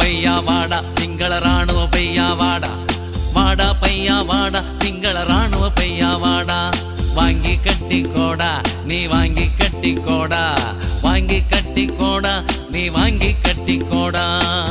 பையா வாடா சிங்கள ராணுவ பையா வாடா வாடா பையா வாடா சிங்கள ராணுவ பையா வாடா வாங்கி கட்டி கோடா நீ வாங்கி கட்டி கோடா வாங்கி கட்டி கோடா நீ வாங்கி கட்டி கோடா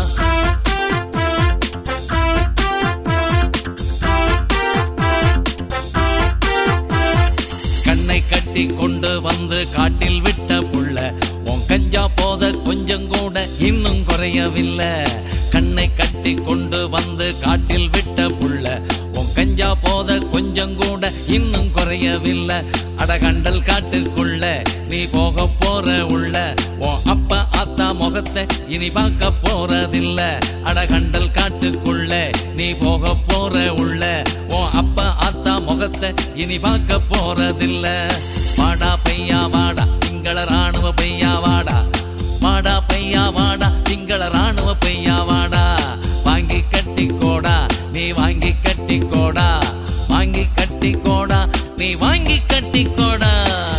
கண்ணை கட்டி கொண்டு வந்து காட்டில் விட்ட புள்ள உன் கஞ்சா போத கொஞ்சம் கூட இன்னும் குறையவில்லை கண்ணை கட்டி கொண்டு வந்து காட்டில் விட்ட புள்ள உன் கஞ்சா போத கொஞ்சம் கூட இன்னும் குறையவில்லை அடகண்டல் காட்டுக்குள்ள நீ போக போற உள்ள உன் அப்பா ஆத்தா முகத்தை இனி பார்க்க போறதில்ல அடகண்டல் காட்டுக்குள்ள நீ போக போற உள்ள உன் அப்பா ஆத்தா முகத்தை இனி பார்க்க போறதில்ல வாடா பையா வாடா சிங்கள ராணுவ பையா வாடா வாடா பையா வாடா சிங்கள ராணுவ பையா வாடா வாங்கி கட்டி கோடா நீ வாங்கி கட்டி கோடா வாங்கி கட்டி கோடா நீ வாங்கி கட்டி கோடா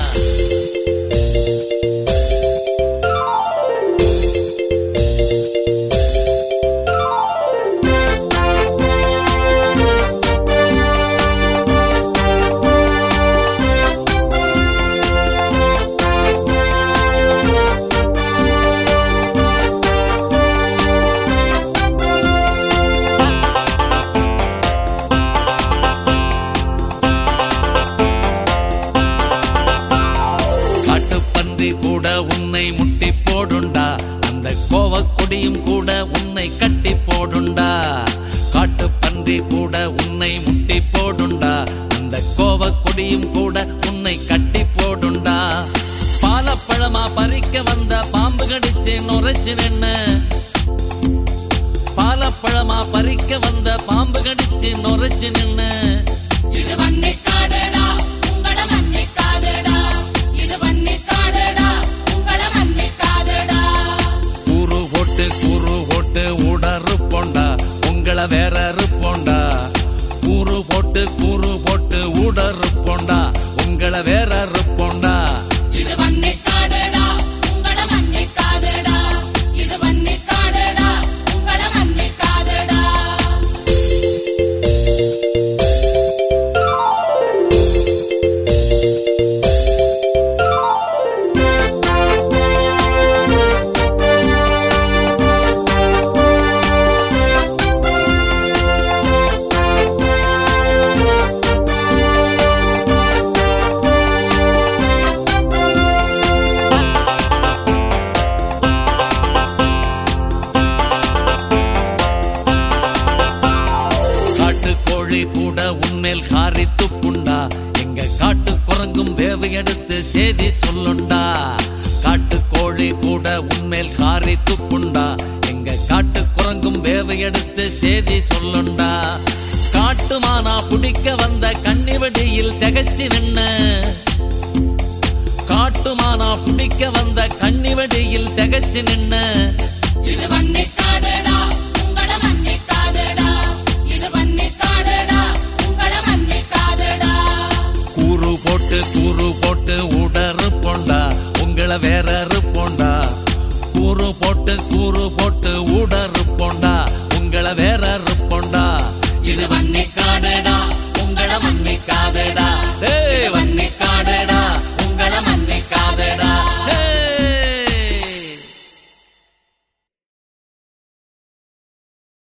காட்டுப்பன்றி கூட உன்னை முட்டி போடுண்டா அந்த கோவக்கொடியும் கூட உன்னை கட்டி போடுண்டா காட்டுப்பன்றி கூட உன்னை முட்டி போடுண்டா அந்த கோவக்கொடியும் கூட உன்னை கட்டி போடுண்டா பாலப்பழமா பறிக்க வந்த பாம்பு கடிச்சு நுரைச்சு நின்னு பாலப்பழமா பறிக்க வந்த பாம்பு கடிச்சு நுரைச்சு நின்னு இது வன்னிக்காடுடா உங்கள மன்னிக்காதுடா இது வன்னிக்காடுடா உங்கள மன்னிக்காதுடா கூறு போட்டு கூறு போட்டு உடறு போண்டா உங்களை வேற இருப்போண்டா கூறு போட்டு கூறு போட்டு உடறு போண்டா உங்களை வேற இருப்போண்டா இது வன்னிக்காடுடா உங்கள மன்னிக்காதுடா இது வன்னிக்காடுடா உங்கள மன்னிக்காதுடா காட்டு கோழி கூட உன்மேல் காரி துப்புண்டா எங்க காட்டு குரங்கும் வேவு எடுத்து செய்தி சொல்லுண்டா காட்டு கோழி கூட உன்மேல் காரி துப்புண்டா எங்க காட்டு குரங்கும் வேவு எடுத்து செய்தி சொல்லுண்டா காட்டு மானா பிடிக்க வந்த கன்னிவடியில் திகச்சு நின்ன காட்டு மானா பிடிக்க வந்த கன்னிவடியில் திகச்சு நின்ன இது வன்னிக்காடுடா உங்கள மன்னிக்காதுடா இது வன்னிக்காடுடா உங்கள மன்னிக்காதுடா கூறு போட்டு கூறு போட்டு உடறு போண்டா உங்களை வேற